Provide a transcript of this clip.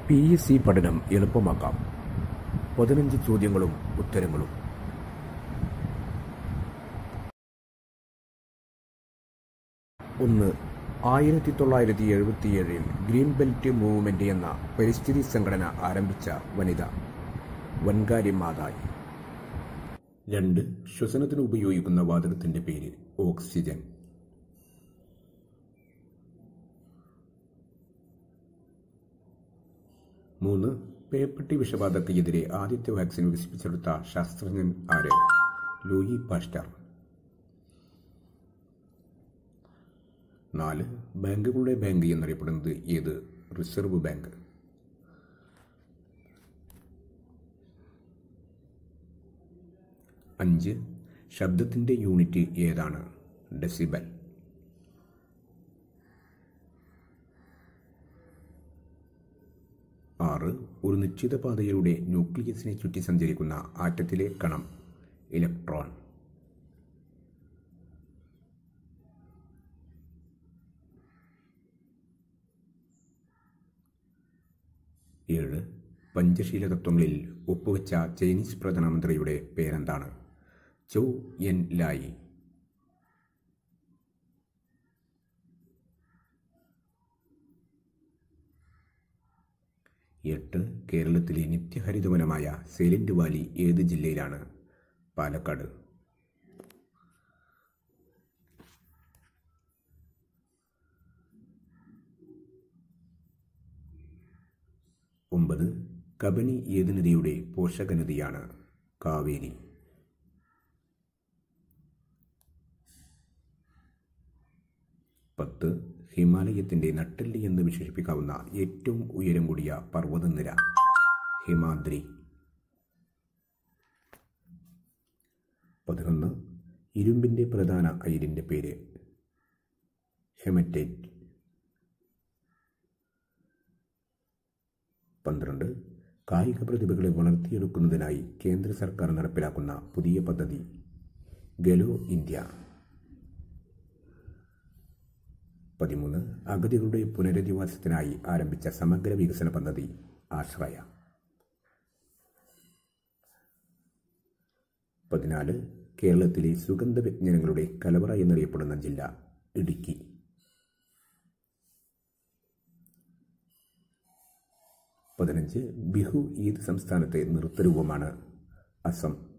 P S C പഠനം എളുപ്പമാക്കാം പതിനഞ്ച് ചോദ്യങ്ങളും ഉത്തരങ്ങളും ഒന്ന് ആയിരത്തി തൊള്ളായിരത്തി എഴുപത്തിയേഴിൽ ഗ്രീൻ ബെൽറ്റ് മൂവ്മെന്റ് എന്ന പരിസ്ഥിതി സംഘടന ആരംഭിച്ച വനിത വൻകാരി മാതായി രണ്ട് ശ്വസനത്തിന് ഉപയോഗിക്കുന്ന വാതകത്തിന്റെ പേര് ഓക്സിജൻ മൂന്ന് പേപ്പട്ടി വിഷബാധക്കെതിരെ ആദ്യത്തെ വാക്സിൻ വികസിപ്പിച്ചെടുത്ത ശാസ്ത്രജ്ഞൻ ആര് ലൂയി പാസ്റ്റർ നാല് ബാങ്കുകളുടെ ബാങ്ക് എന്നറിയപ്പെടുന്നത് ഏത് റിസർവ് ബാങ്ക് അഞ്ച് ശബ്ദത്തിന്റെ യൂണിറ്റ് ഏതാണ് ഡെസിബൽ ആറ് ഒരു നിശ്ചിത പാതയിലൂടെ ന്യൂക്ലിയസിനെ ചുറ്റി സഞ്ചരിക്കുന്ന ആറ്റത്തിലെ കണം ഇലക്ട്രോൺ ഏഴ് പഞ്ചശീല തത്വങ്ങളിൽ ഒപ്പുവെച്ച ചൈനീസ് പ്രധാനമന്ത്രിയുടെ പേരെന്താണ് ചൗ എൻ ലായി എട്ട് കേരളത്തിലെ നിത്യഹരിതവനമായ സൈലന്റ് വാലി ഏത് ജില്ലയിലാണ് പാലക്കാട് ഒമ്പത് കബനി ഏത് നദിയുടെ പോഷക നദിയാണ് കാവേരി പത്ത് ഹിമാലയത്തിന്റെ നട്ടെല്ലി എന്ന് വിശേഷിപ്പിക്കാവുന്ന ഏറ്റവും ഉയരം കൂടിയ പർവ്വതനിര ഹിമാദ്രി പതിനൊന്ന് ഇരുമ്പിന്റെ പ്രധാന അയിരിന്റെ പേര് ഹെമറ്റേറ്റ് പന്ത്രണ്ട് കായിക പ്രതിഭകളെ വളർത്തിയെടുക്കുന്നതിനായി കേന്ദ്ര സർക്കാർ നടപ്പിലാക്കുന്ന പുതിയ പദ്ധതി ഗലോ ഇന്ത്യ പതിമൂന്ന് അഗതികളുടെ പുനരധിവാസത്തിനായി ആരംഭിച്ച സമഗ്ര വികസന പദ്ധതി ആശ്രയ പതിനാല് കേരളത്തിലെ സുഗന്ധ വ്യഞ്ജനങ്ങളുടെ കലവറ എന്നറിയപ്പെടുന്ന ജില്ല ഇടുക്കി പതിനഞ്ച് ബിഹു ഏത് സംസ്ഥാനത്തെ നൃത്തരൂപമാണ് അസം